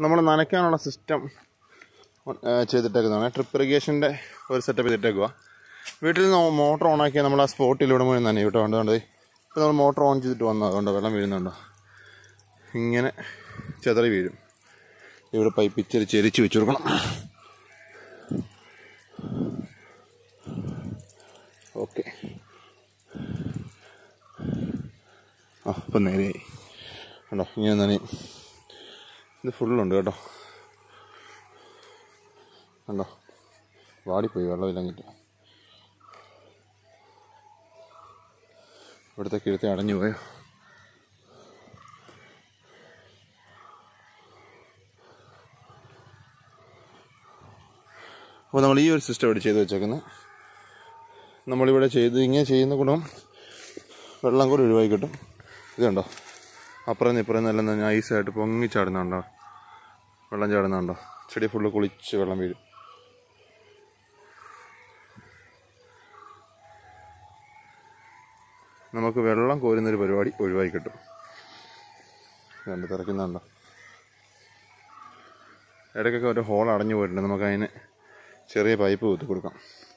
നമ്മൾ നനയ്ക്കാനുള്ള system ചെയ്തിട്ടേക്കുന്നതാണ് trip ഇറിഗേഷൻ്റെ ഒരു setup ചെയ്തിട്ടേക്കുക വീട്ടിൽ നിന്ന് മോട്ടർ ഓൺ ആക്കിയാൽ നമ്മൾ ആ സ്പോട്ടിലൂടെ മുഴുവൻ നനയും കേട്ടോ അതുകൊണ്ട് ഇപ്പോൾ നമ്മൾ മോട്ടർ ഓൺ ചെയ്തിട്ട് വന്നത് അതുകൊണ്ട് വെള്ളം വീഴുന്നുണ്ടോ ഇങ്ങനെ ചെതറി വീഴും ഇവിടെ പൈപ്പ് ഇച്ചിരി ചെരിച്ച് വെച്ച് കൊടുക്കണം ഓക്കെ ആ ഇപ്പം നേരെയായി കണ്ടോ ഇങ്ങനെ നനയും ഇത് ഫുള്ളുണ്ട് കേട്ടോ കണ്ടോ വാടിപ്പോയി വെള്ളമില്ലെങ്കിട്ട് ഇവിടുത്തെ കിഴത്തെ അടഞ്ഞു പോയോ അപ്പോൾ നമ്മൾ ഈ ഒരു സിസ്റ്റം ഇവിടെ ചെയ്ത് വെച്ചേക്കുന്നത് നമ്മളിവിടെ ചെയ്ത് ഇങ്ങനെ ചെയ്യുന്ന ഗുണം വെള്ളം കൂടി ഒഴിവായി കിട്ടും ഇത് കണ്ടോ അപ്പുറം നിന്ന് ഇപ്പുറം നല്ല നൈസായിട്ട് പൊങ്ങി ചാടുന്നുണ്ടോ വെള്ളം ചാടുന്നുണ്ടോ ചെടി ഫുള്ള് കുളിച്ച് വെള്ളം വീഴും നമുക്ക് വെള്ളം കോരുന്നൊരു പരിപാടി ഒഴിവായി കിട്ടും കണ്ട് തിറക്കുന്നുണ്ടോ ഇടയ്ക്കൊക്കെ ഒരു ഹോൾ അടഞ്ഞു പോയിട്ടുണ്ട് നമുക്ക് അതിന് ചെറിയ പൈപ്പ് കുത്തി കൊടുക്കാം